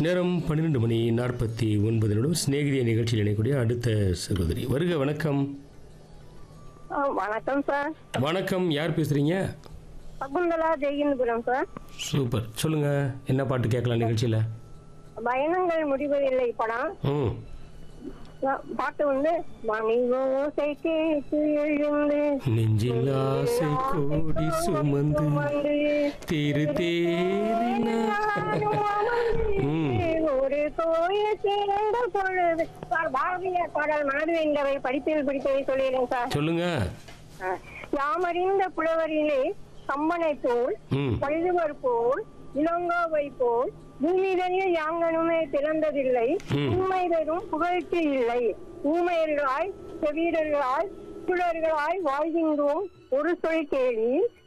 நேரம் பன்னிரெண்டு மணி நாற்பத்தி ஒன்பது நிமிடம் சிநேகிதிய நிகழ்ச்சியில் இணையக்கூடிய அடுத்த சகோதரி வருக வணக்கம் ஆ, வணக்கம் சார் வணக்கம் யார் பேசுறீங்க சகுந்தலா ஜெயின்புரம் சார் சூப்பர் சொல்லுங்க என்ன பாட்டு கேட்கலாம் நிகழ்ச்சியில் பயணங்கள் முடிவதில்லை படம் ம் ஆ, பாட்டு வந்து மணி ஓசை கேட்டு எழுந்து நெஞ்சில் ஆசை கோடி சுமந்து சுமந்து திரு தேரின ம் ஒரு கோயில் சேர்ந்த பொழுது சார் பாரதியார் பாடல் மனது வேண்டவை படிப்பில் பிடித்தவை சொல்லிடுறேன் சார் சொல்லுங்க ஆ. யாமறிந்த புலவரிலே கம்பனை போல் ம் வள்ளுவர் போல் இளங்கோவை போல் பூமிதனில் யாங்கனுமே பிறந்ததில்லை ம். உண்மை வெறும் புகழ்ச்சி இல்லை ஊமையர்களாய் செவீரர்களாய் சுழர்களாய் வாழ்கின்றோம் ஒரு சொல் கேள்வி